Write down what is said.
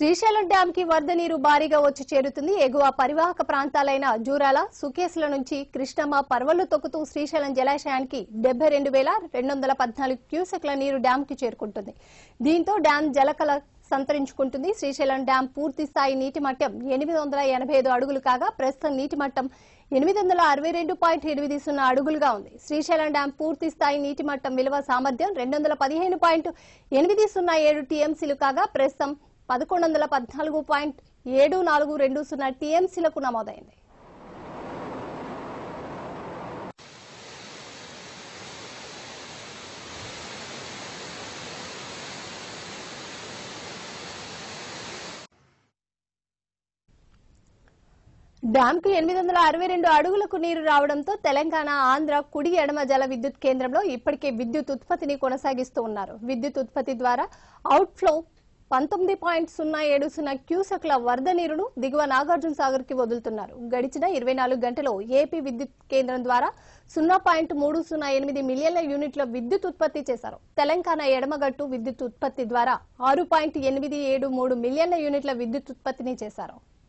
Srisailam dam కి వరద నీరు భారీగా వచ్చి చేరుతుంది ఎగువ పరివాహక ప్రాంతాలైన జూరాల సుకేసుల నుంచి కృష్ణమ్మ పర్వలు తొక్కుతూ శ్రీశైలం జలాశయానికి డెబ్బై రెండు వేల రెండు వందల పద్నాలుగు క్యూసెక్ల నీరు డ్యాం కి చేరుకుంటుంది దీంతో డ్యాం జలకల సంతరించుకుంటుంది శ్రీశైలం డ్యాం పూర్తి స్థాయి నీటి మట్టం ఎనిమిది వందల ఎనభై ఐదు అడుగులు కాగా ప్రస్తుతం నీటి మట్టం ఎనిమిది వందల అరవై రెండు పాయింట్ ఎనిమిది సున్నా అడుగులుగా ఉంది శ్రీశైలం డ్యాం పూర్తి స్థాయి నీటి మట్టం విలువ సామర్థ్యం రెండు వందల పదిహేను పాయింట్ ఎనిమిది సున్నా ఏడు టీఎంసీలు కాగా ప్రస్తుతం పదకొండు వందల పద్నాలుగు పాయింట్ ఏడు నాలుగు రెండు సున్నా టీఎంసీలకు నమోదైంది డ్యాంకు ఎనిమిది వందల అరవై రెండు అడుగులకు నీరు రావడంతో తెలంగాణ ఆంధ్ర కుడి ఎడమ జల విద్యుత్ కేంద్రంలో ఇప్పటికే విద్యుత్ ఉత్పత్తిని కొనసాగిస్తూ ఉన్నారు విద్యుత్ ఉత్పత్తి ద్వారా అవుట్ఫ్లో పంతొమ్మిది పాయింట్ సున్నా ఏడు సున్నా క్యూసెక్ల వరద నీరును దిగువ నాగార్జున సాగర్ కి వదులుతున్నారు గడిచిన ఇరవై నాలుగు గంటలో ఏపీ విద్యుత్ కేంద్రం ద్వారా సున్నా పాయింట్ మూడు సున్నా ఎనిమిది మిలియన్ల యూనిట్ల విద్యుత్ ఉత్పత్తి చేశారు తెలంగాణ ఎడమగట్టు విద్యుత్ ఉత్పత్తి ద్వారా ఆరు పాయింట్ ఎనిమిది ఏడు మూడు మిలియన్ల యూనిట్ల విద్యుత్ ఉత్పత్తిని చేశారు